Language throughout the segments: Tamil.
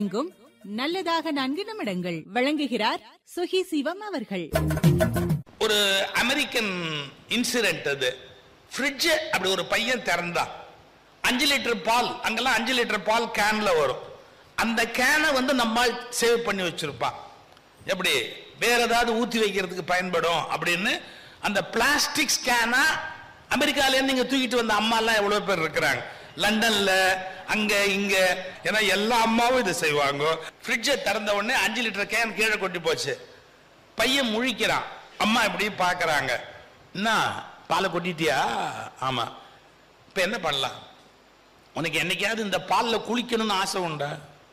இங்கும் நல்லதாக நான்கு நிமிடங்கள் வழங்குகிறார் சுகி சிவம் அவர்கள் ஒரு அமெரிக்கன் இன்சிடென்ட் அது ஃப்ரிட்ஜ் அப்படி ஒரு பையன் திறந்தான் அஞ்சு லிட்டர் பால் அங்கெல்லாம் அஞ்சு லிட்டர் பால் கேன்ல வரும் அந்த கேனை வந்து நம்ம சேவ் பண்ணி வச்சிருப்பான் எப்படி வேற ஏதாவது ஊத்தி வைக்கிறதுக்கு பயன்படும் அப்படின்னு அந்த பிளாஸ்டிக் ஸ்கேனா அமெரிக்கால நீங்க தூக்கிட்டு வந்த அம்மா எல்லாம் எவ்வளவு பேர் இருக்கிறாங்க லண்டன்ல அங்க இங்க ஏன்னா எல்லா அம்மாவும் இதை செய்வாங்க ஃப்ரிட்ஜை திறந்த உடனே அஞ்சு லிட்டர் கேன் கீழே கொட்டி போச்சு பையன் முழிக்கிறான் அம்மா இப்படி பார்க்கறாங்க என்ன பாலை கொட்டிட்டியா ஆமா இப்ப என்ன பண்ணலாம் உனக்கு என்னைக்காவது இந்த பால்ல குளிக்கணும்னு ஆசை உண்டா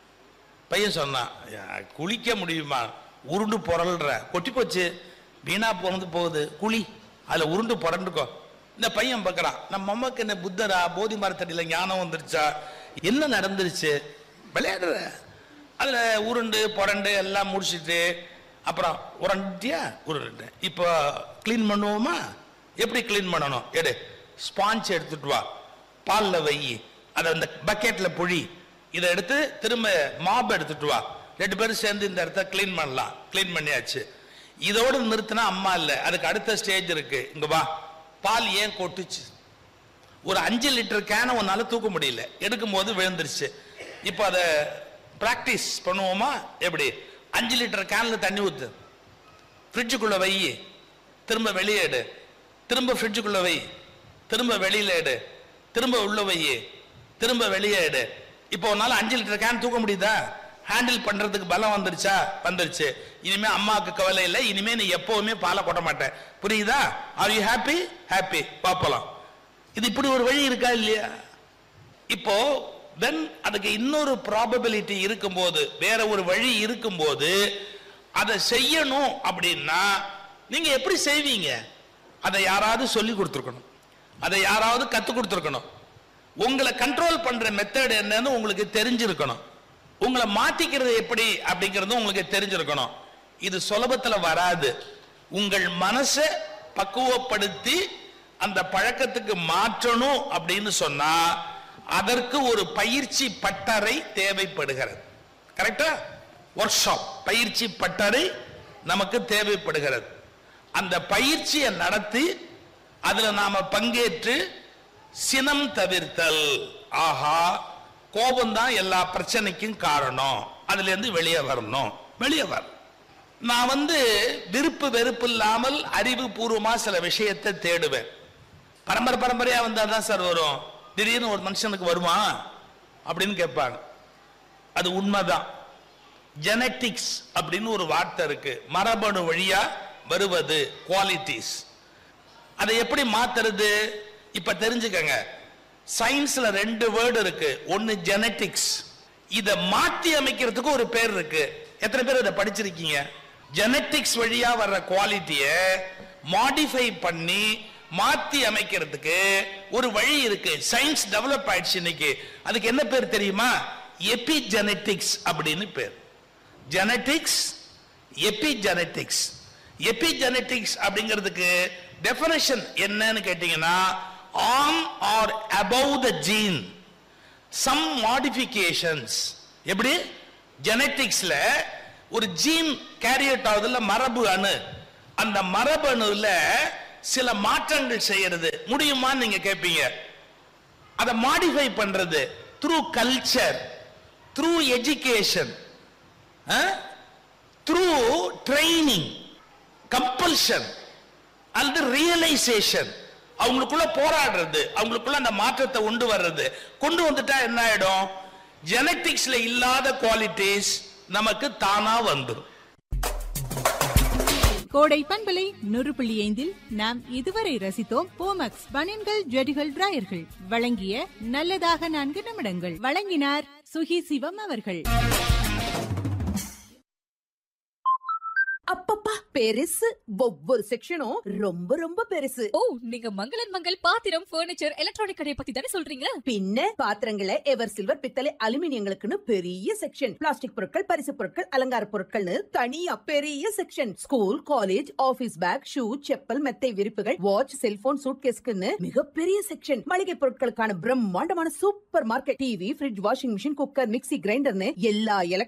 பையன் சொன்னான் "யா, குளிக்க முடியுமா உருண்டு புரள்ற கொட்டி போச்சு வீணா போனது போகுது குழி அதுல உருண்டு புரண்டுக்கோ இந்த பையன் பார்க்கறான் நம்ம அம்மாக்கு என்ன புத்தரா போதி மரத்தடியில ஞானம் வந்துருச்சா என்ன நடந்துருச்சு விளையாடுற அதுல உருண்டு புரண்டு எல்லாம் முடிச்சிட்டு அப்புறம் உரண்டியா உருண்டேன் இப்போ க்ளீன் பண்ணுவோமா எப்படி க்ளீன் பண்ணணும் எடு ஸ்பாஞ்ச் எடுத்துட்டு வா பால்ல வை அதை அந்த பக்கெட்ல புழி இதை எடுத்து திரும்ப மாப் எடுத்துட்டு வா ரெண்டு பேரும் சேர்ந்து இந்த இடத்த க்ளீன் பண்ணலாம் க்ளீன் பண்ணியாச்சு இதோடு நிறுத்தினா அம்மா இல்லை அதுக்கு அடுத்த ஸ்டேஜ் இருக்கு இங்க வா பால் ஏன் கொட்டுச்சு ஒரு அஞ்சு லிட்டர் கேனை உன்னால தூக்க முடியல எடுக்கும் போது விழுந்துருச்சு இப்போ அதை பிராக்டிஸ் பண்ணுவோமா எப்படி அஞ்சு லிட்டர் கேன்ல தண்ணி ஊத்து ஃப்ரிட்ஜுக்குள்ள வை திரும்ப வெளியே எடு திரும்ப ஃப்ரிட்ஜுக்குள்ள வை திரும்ப வெளியில எடு திரும்ப உள்ள வை திரும்ப வெளியே எடு இப்போ உன்னால அஞ்சு லிட்டர் கேன் தூக்க முடியுதா ஹேண்டில் பண்றதுக்கு பலம் வந்துருச்சா வந்துருச்சு இனிமே அம்மாவுக்கு கவலை இல்லை இனிமே நீ எப்பவுமே பாலை கொட்ட மாட்டேன் புரியுதா ஆர் யூ ஹாப்பி ஹாப்பி பாப்பலாம் இது இப்படி ஒரு வழி இருக்கா இல்லையா இப்போ தென் அதுக்கு இன்னொரு ப்ராபபிலிட்டி இருக்கும்போது வேற ஒரு வழி இருக்கும்போது அதை செய்யணும் அப்படின்னா நீங்க எப்படி செய்வீங்க அதை யாராவது சொல்லி கொடுத்துருக்கணும் அதை யாராவது கத்து கொடுத்துருக்கணும் உங்களை கண்ட்ரோல் பண்ற மெத்தட் என்னன்னு உங்களுக்கு தெரிஞ்சிருக்கணும் உங்களை மாத்திக்கிறது எப்படி அப்படிங்கிறது உங்களுக்கு தெரிஞ்சிருக்கணும் இது சுலபத்துல வராது உங்கள் மனசை பக்குவப்படுத்தி அந்த பழக்கத்துக்கு மாற்றணும் அப்படின்னு சொன்னா அதற்கு ஒரு பயிற்சி பட்டறை தேவைப்படுகிறது கரெக்டா ஒர்க் ஷாப் பயிற்சி பட்டறை நமக்கு தேவைப்படுகிறது அந்த பயிற்சியை நடத்தி அதுல நாம பங்கேற்று சினம் தவிர்த்தல் ஆஹா கோபம் தான் எல்லா பிரச்சனைக்கும் காரணம் அதுல இருந்து வெளியே வரணும் வெளியே வர நான் வந்து விருப்பு வெறுப்பு இல்லாமல் அறிவு பூர்வமா சில விஷயத்தை தேடுவேன் பரம்பரை பரம்பரையா வந்தா தான் சார் வரும் திடீர்னு ஒரு மனுஷனுக்கு வருமா அப்படின்னு கேட்பாங்க அது உண்மைதான் ஜெனட்டிக்ஸ் அப்படின்னு ஒரு வார்த்தை இருக்கு மரபணு வழியா வருவது குவாலிட்டிஸ் அதை எப்படி மாத்துறது இப்ப தெரிஞ்சுக்கங்க சயின்ஸ்ல ரெண்டு வேர்டு இருக்கு ஒன்னு ஜெனட்டிக்ஸ் இத மாத்தி அமைக்கிறதுக்கு ஒரு பேர் இருக்கு எத்தனை பேர் இதை படிச்சிருக்கீங்க ஜெனட்டிக்ஸ் வழியா வர்ற குவாலிட்டிய மாடிஃபை பண்ணி மாத்தி அமைக்கிறதுக்கு ஒரு வழி இருக்கு சயின்ஸ் டெவலப் ஆயிடுச்சு இன்னைக்கு அதுக்கு என்ன பேர் தெரியுமா எபிஜெனட்டிக்ஸ் அப்படின்னு பேர் ஜெனட்டிக்ஸ் எபிஜெனட்டிக்ஸ் எபிஜெனட்டிக்ஸ் அப்படிங்கிறதுக்கு டெஃபினேஷன் என்னன்னு கேட்டீங்கன்னா on or above the gene some modifications எப்படி ஜெனட்டிக்ஸ்ல ஒரு ஜீன் கேரியட் ஆகுதுல மரபு அணு அந்த மரபணுல சில மாற்றங்கள் செய்யறது முடியுமான்னு நீங்க கேட்பீங்க அதை மாடிஃபை பண்றது through culture through education through training compulsion அல்லது ரியலைசேஷன் அவங்களுக்குள்ள போராடுறது அவங்களுக்குள்ள அந்த மாற்றத்தை கொண்டு வர்றது கொண்டு வந்துட்டா என்ன ஆயிடும் ஜெனட்டிக்ஸ்ல இல்லாத குவாலிட்டிஸ் நமக்கு தானா வந்துடும் கோடை பண்பலை நூறு புள்ளி ஐந்தில் நாம் இதுவரை ரசித்தோம் போமக்ஸ் பனியன்கள் ஜெடிகள் டிராயர்கள் வழங்கிய நல்லதாக நான்கு நிமிடங்கள் வழங்கினார் சுகி சிவம் அவர்கள் அப்பப்பா பெருசு ஒவ்வொரு செக்ஷனும் ரொம்ப ரொம்ப பெருசு ஓ நீங்க மங்களன் மங்கள் பாத்திரம் பர்னிச்சர் எலக்ட்ரானிக் கடையை பத்தி தானே சொல்றீங்க பின்ன பாத்திரங்களை எவர் சில்வர் பித்தளை அலுமினியங்களுக்குன்னு பெரிய செக்ஷன் பிளாஸ்டிக் பொருட்கள் பரிசு பொருட்கள் அலங்கார பொருட்கள்னு தனியா பெரிய section school college office bag shoe chappal மெத்தை விரிப்புகள் வாட்ச் செல்போன் சூட்கேஸ்க்குன்னு மிகப்பெரிய செக்ஷன் மளிகை பொருட்களுக்கான பிரம்மாண்டமான supermarket TV fridge washing machine cooker mixie கிரைண்டர்னு எல்லா